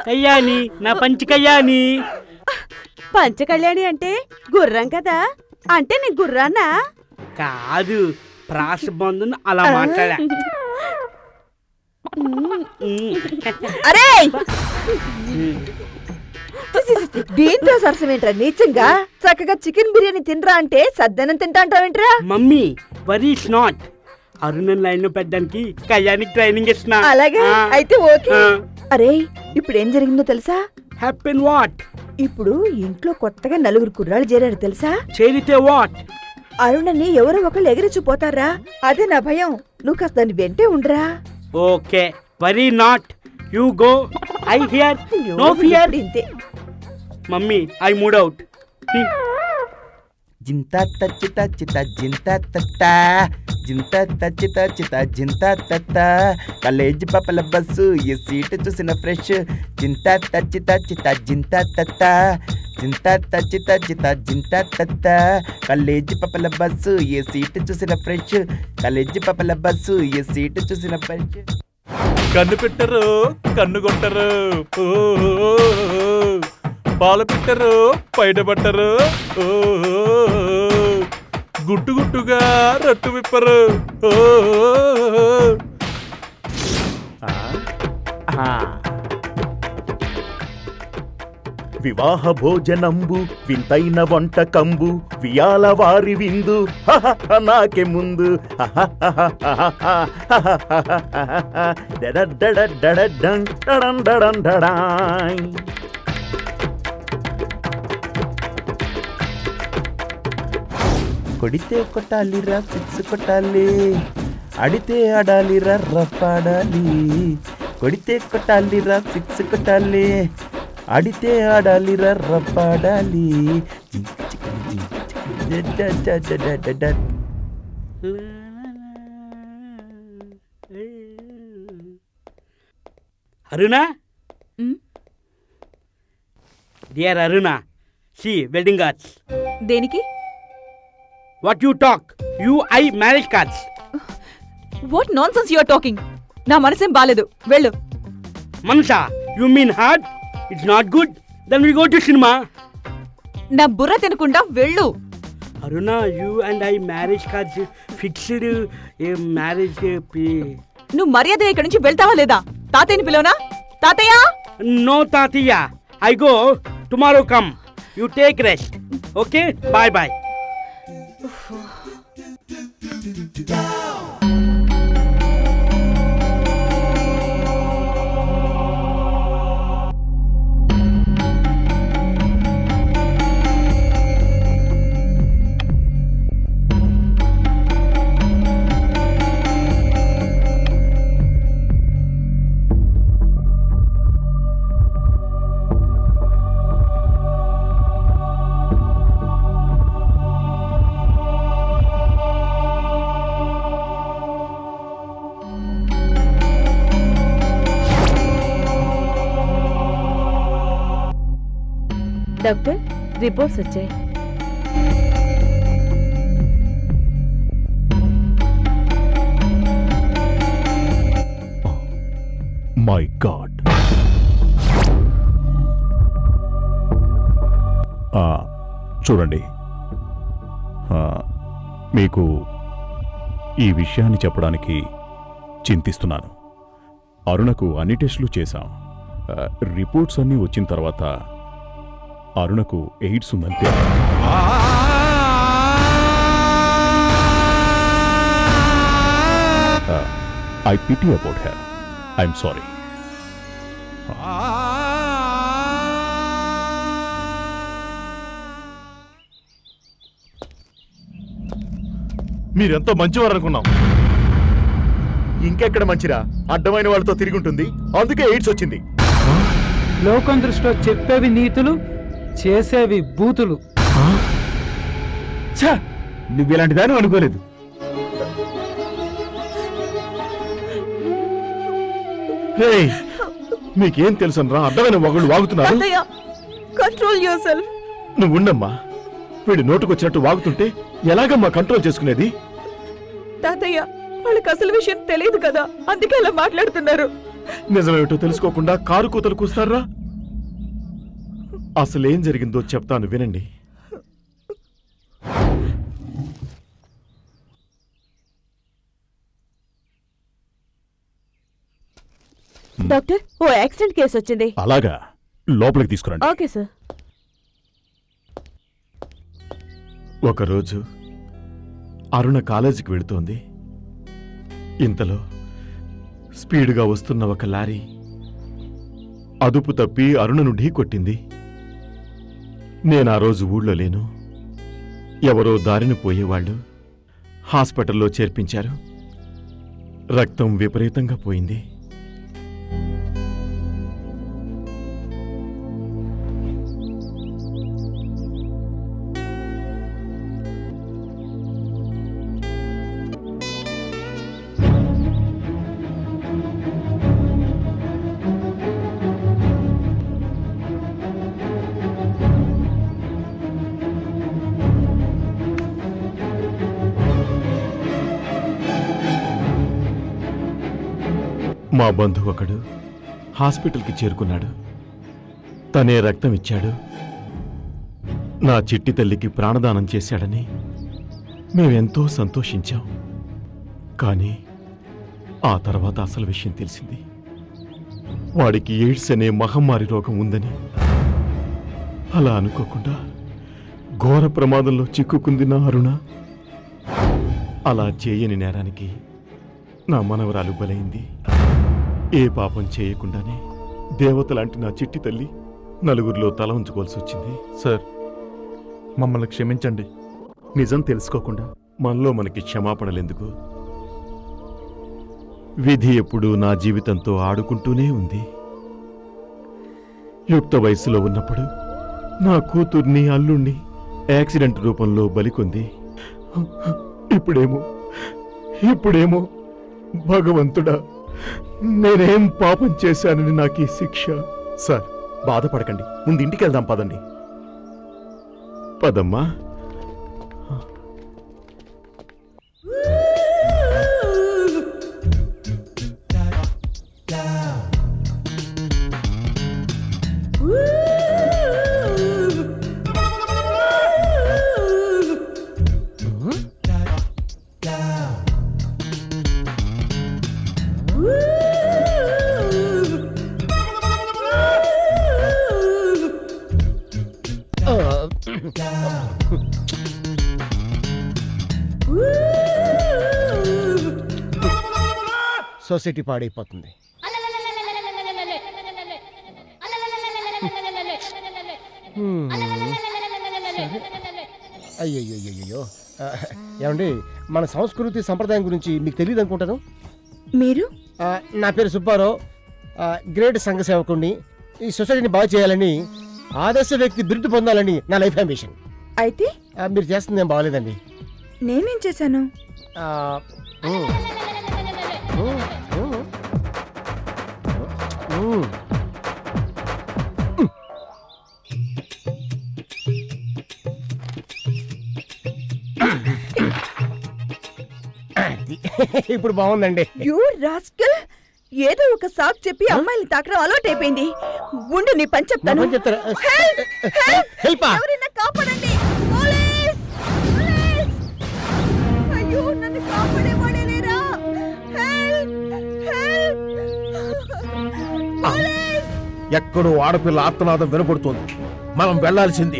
కయ్యాని నా పంచి కయ్యాని పంచకళ్యాణి అంటే గుర్రం కదా అంటే నీ గుర్రాన్నా కాదు ప్రాస బంధుని అలా మాట్లాడా అరే ఉమ్. దీంతో సరసమేంట్రా నీచంగా చక్కగా చికెన్ బిర్యానీ తినరా అంటే సద్దనం తింటా అంటావేంట్రా మమ్మీ వరీ ఇస్ నాట్ అరుణన్ లైన్ లో పెట్టడానికి కళ్యాణికి ట్రైనింగ్ ఇస్తున్నా అలాగే అయితే ఓకే అరే ఇప్పుడు ఏం జరిగిందో తెలుసా హ్యాపెన్ వాట్ ఇప్పుడు ఇంట్లో కొత్తగా నలుగురు కుర్రాళ్ళు చేరారు తెలుసా చేరితే వాట్ అరుణని ఎవరో ఒకళ్ళు ఎగిరిచిపోతారా అదే నా భయం నువ్వు కాస్త దాన్ని వెంటే ఉండరా okay worry not you go I here no fear ఇంతే మమ్మీ ఐ మూడ్ అవుట్ జింత తచ్చిత చిత జింత తత్త జింత తచ్చిత చిత జింత తత్త కాలేజీ పాపల బస్సు ఈ సీటు చూసిన ఫ్రెష్ జింత తచ్చిత చిత జింత తత్త జింత తచ్చిత చిత జింత తత్త కాలేజీ పాపల బస్సు ఏ సీటు చూసిన ఫ్రెష్ కాలేజీ పాపల బస్సు ఏ సీటు చూసిన ఫ్రెష్ కన్ను పెట్టరు కన్ను కొట్టరు ఓ, ఓ, ఓ. పాలు పెట్టరు బయట పట్టరు ఓ, ఓ, ఓ. గుట్టు గుట్టుగా రట్టు విప్పరు ఓ, ఓ, ఓ. ఆ. వివాహ భోజనంబు వింతైన వంటకంబు వియాల వారి విందు హహహ నాకే ముందు డడడడడడడం డడం డడం డడాయ్. కొడితే కొట్టాలిరా సిక్స్ కొట్టాలి అడితే ఆడాలిరా రఫ్ ఆడాలి కొడితే కొట్టాలిరా సిక్స్ కొట్టాలి అడితే ఆడాలిరా రఫ్ ఆడాలి జింక్ చిక్ జింక్ చిక్ డ డ డ డ డ డ. Aruna um, dear Aruna see wedding cards దేనికి what you talk you I marriage cards what nonsense you are talking నా మనసేం బాలేదు వెళ్ళు మనసా you mean heart it's not good then we go to cinema నా బుర్ర తినకుండా వెళ్ళు Aruna you and I marriage cards fixed marriage నువ్వు మర్యాద ఇక్కడి నుంచి వెళ్తావా లేదా తాతయ్యని పిలవనా తాతయ్య నో తాతయ్య I go tomorrow come you take rest okay bye bye doctor reports వచ్చాయి మై గాడ్ చూడండి ఆ, మీకు ఈ విషయాన్ని చెప్పడానికి చింతిస్తున్నాను అరుణకు అన్ని టెస్టులు చేశాం ఆ, రిపోర్ట్స్ అన్నీ వచ్చిన తర్వాత అరుణకు ఎయిడ్స్ ఉందని తేలింది. I pity about her I'm sorry మీరెంతో మంచివారు అనుకున్నాం ఇంకెక్కడ మంచిరా అడ్డమైన వాళ్ళతో తిరిగి ఉంటుంది అందుకే ఎయిడ్స్ వచ్చింది లోకం దృష్టిలో చెప్పేవి నీతులు చేసేవి బూతులు నువ్వు ఇలాంటి దాని అనుకోలేదు హే మీకేం తెలుసు రా అడ్డమైన మగుళ్ళు వాగుతున్నారు తాతయ్య కంట్రోల్ యువర్ సెల్ఫ్ నువ్వు ఉండమ్మా వీడు నోటుకొచ్చినట్టు వాగుతుంటే ఎలాగమ్మా కంట్రోల్ చేసుకునేది తాతయ్య వాళ్ళకి అసలు విషయం తెలియదు కదా అందుకే అలా మాట్లాడుతున్నారు నిజమేమిటో తెలుసుకోకుండా కారు కూతలు కూస్తారా అసలేం జరిగిందో చెప్తాను వినండి డాక్టర్ ఓ యాక్సిడెంట్ కేసు వచ్చింది అలాగా లోపలికి తీసుకురండి ఓకే సార్ ఒకరోజు అరుణ కాలేజీకి వెళుతోంది ఇంతలో స్పీడ్గా వస్తున్న ఒక లారీ అదుపు తప్పి అరుణను ఢీకొట్టింది నేను ఆ రోజు ఊళ్ళో లేను ఎవరో దారిన పోయేవాళ్ళు హాస్పిటల్లో చేర్పించారు రక్తం విపరీతంగా పోయింది మా బంధువు ఒకడు హాస్పిటల్కి చేరుకున్నాడు తనే రక్తం ఇచ్చాడు నా చిట్టి తల్లికి ప్రాణదానం చేశాడని మేమెంతో సంతోషించాం కానీ ఆ తర్వాత అసలు విషయం తెలిసింది వాడికి ఎయిడ్స్ అనే మహమ్మారి రోగం ఉందని అలా అనుకోకుండా ఘోర ప్రమాదంలో చిక్కుకుంది నా అరుణ అలా చేయని నేరానికి నా మనవరాలు బలైంది ఏ పాపం చేయకుండానే దేవతలాంటి నా చిట్టి తల్లి నలుగురిలో తల ఉంచుకోవాల్సి వచ్చింది సార్ మమ్మల్ని క్షమించండి నిజం తెలుసుకోకుండా మనలో మనకి క్షమాపణలెందుకు విధి ఎప్పుడూ నా జీవితంతో ఆడుకుంటూనే ఉంది యుక్త వయసులో ఉన్నప్పుడు నా కూతుర్ని అల్లుణ్ణి యాక్సిడెంట్ రూపంలో బలికొంది ఇప్పుడేమో ఇప్పుడేమో భగవంతుడా నేనేం పాపం చేశానని నాకు ఈ శిక్ష సార్ బాధపడకండి ముందు ఇంటికి వెళ్దాం పదండి పదమ్మా సొసైటీ పాడైపోతుంది హ్మ్. సరే. అయ్యయ్యయ్యయ్యో ఆ, ఏమండి మన సంస్కృతి సంప్రదాయం గురించి మీకు తెలియదు అనుకుంటాను మీరు ఆ, నా పేరు సుబ్బారావు ఆ, గ్రేట్ సంఘ సేవకుడిని ఈ సొసైటీని బాగు చేయాలని ఆదర్శ వ్యక్తి బిరుదు పొందాలని నా లైఫ్ అంబిషన్ అయితే ఆ, మీరు చేస్తుంది ఏం బాగలేదండి నేనేం చేశాను ఆ, ఉమ్. ఉమ్, ఉమ్. ఉమ్. అది. ఇప్పుడు బాగుందండి యూ రాస్కల్ ఏదో ఒక సాక్ చెప్పి అమ్మాయిని తాకడం అలవాటు అయిపోయింది ఉండు నీ పని చెప్తాను నా పని చెప్తారా? Help! Help! హెల్పా ఎవరైనా కాపాడండి పోలీస్ పోలీస్ అయ్యో నన్ను కాపాడేవాడే లేరా హెల్ప్ హెల్ప్ పోలీస్ ఎక్కడో ఆడపిల్ల ఆర్తనాదం వినపడుతోంది మనం వెళ్లాల్సింది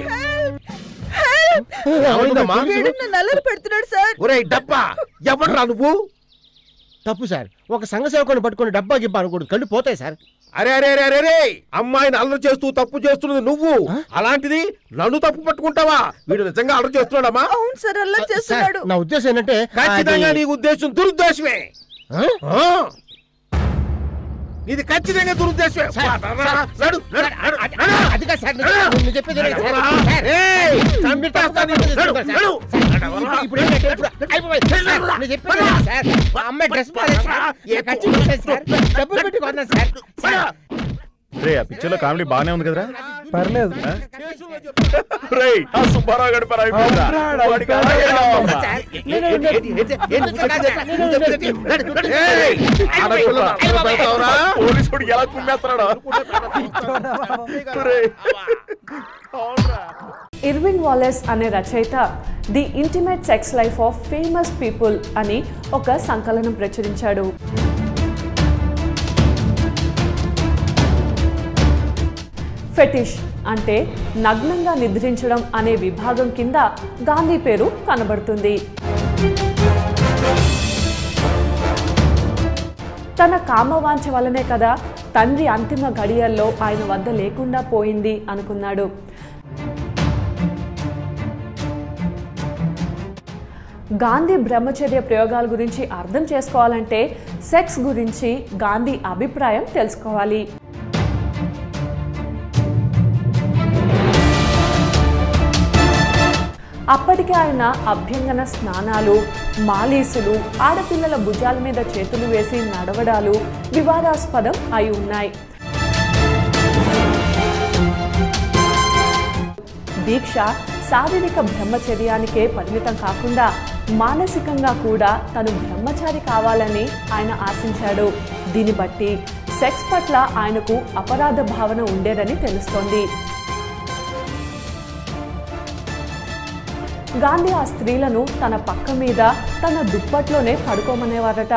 ఏమైందమ్మా? వీడు నన్ను అల్లరి పెడుతున్నాడు సార్ ఒరేయ్ డబ్బా ఎవడ్రా నువ్వు తప్పు సార్ ఒక సంఘ సేవకుని పట్టుకొని డబ్బా గిబ్బా అనకూడదు కళ్ళు పోతాయి సార్ అరే అరే అరే అరే అరే అమ్మాయిని అల్లరి చేస్తూ తప్పు చేస్తున్నది నువ్వు అలాంటిది నన్ను తప్పు పట్టుకుంటావా వీడు నిజంగా అల్లరి చేస్తున్నాడమ్మా అవును సార్ అల్లరి సార్ చేస్తున్నాడు నా ఉద్దేశం ఏంటంటే ఖచ్చితంగా అది- నీ ఉద్దేశం దురుద్దేశమే ఆ? ఆ. ఇది ఖచ్చితంగా దురుద్దేశమే సార్, నడు, సార్, నడు, నడు, నడు, అది- నడు. అది కాదు సార్ నేను- నేను చెప్పేది వినండి సార్. సార్, ఏయ్, మీరు చంపేస్తా తప్పుగా నిన్ను. నడు, సార్. నడు. ఇప్పుడు- ఇప్పుడు ఏంటంటే ఇప్పుడు అయిపోయింది. సార్, నేను చెప్పేది వినండి సార్. మా అమ్మాయి డ్రెస్ బాగాలేదు సార్. నాకు ఖర్చు పెట్టేది సార్. డబ్బులు పెట్టి కొన్నాను సార్. సార్, రే ఆ పిక్చర్లో కామెడీ బాగానే ఉంది కదరా పర్లేదు రేయ్, ఆ సుబ్బారావు గడి పని అయిపోయిందా? వాడికి అలాగే రావాలా? ఏయ్, ఆడపిల్లను అక్కడ పెడతావురా? పోలీసుడు ఎలా కుమ్మేస్తున్నాడు రేయ్. ఇర్విన్ వాలెస్ అనే రచయిత the intimate sex life of famous people అని ఒక సంకలనం ప్రచురించాడు ఫెటిష్ అంటే నగ్నంగా నిద్రించడం అనే విభాగం కింద గాంధీ పేరు కనబడుతుంది తన కామవాంఛ వల్లనే కదా తండ్రి అంతిమ గడియల్లో ఆయన వద్ద లేకుండా పోయింది అనుకున్నాడు గాంధీ బ్రహ్మచర్య ప్రయోగాల గురించి అర్థం చేసుకోవాలంటే సెక్స్ గురించి గాంధీ అభిప్రాయం తెలుసుకోవాలి అప్పటికే ఆయన అభ్యంగన స్నానాలు మాలీసులు ఆడపిల్లల భుజాల మీద చేతులు వేసి నడవడాలు వివాదాస్పదం అయి ఉన్నాయి దీక్ష శారీరక బ్రహ్మచర్యానికే పరిమితం కాకుండా మానసికంగా కూడా తను బ్రహ్మచారి కావాలని ఆయన ఆశించాడు దీన్ని బట్టి సెక్స్ పట్ల ఆయనకు అపరాధ భావన ఉండేదని తెలుస్తోంది గాంధీ ఆ స్త్రీలను తన పక్క మీద తన దుప్పట్లోనే పడుకోమనేవారట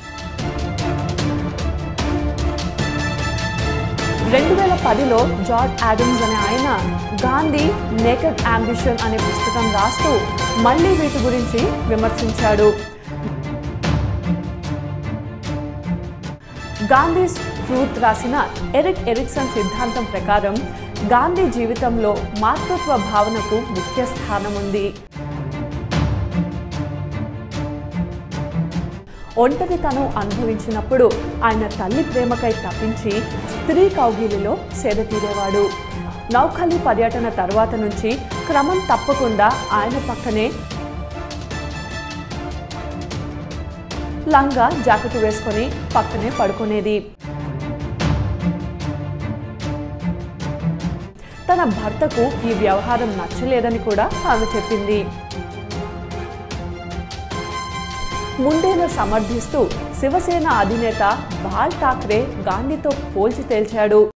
రెండు వేల పదిలో జార్జ్ యాడమ్స్ అనే ఆయన గాంధీ నేకెడ్ అంబిషన్ అనే పుస్తకం రాస్తూ మళ్ళీ వీటి గురించి విమర్శించాడు గాంధీ ట్రూత్ రాసిన ఎరిక్ ఎరిక్సన్ సిద్ధాంతం ప్రకారం గాంధీ జీవితంలో మాతృత్వ భావనకు ముఖ్య స్థానం ఉంది ఒంటరితనం అనుభవించినప్పుడు ఆయన తల్లి ప్రేమకై తప్పించి స్త్రీ కౌగిలిలో సేద తీరేవాడు నౌఖలి పర్యటన తర్వాత నుంచి క్రమం తప్పకుండా ఆయన పక్కనే లంగా జాకెట్ వేసుకొని పక్కనే పడుకునేది తన భర్తకు ఈ వ్యవహారం నచ్చలేదని కూడా ఆమె చెప్పింది ముందేను సమర్థిస్తూ శివసేన అధినేత బాల్ ఠాక్రే గాంధీతో పోల్చి తేల్చాడు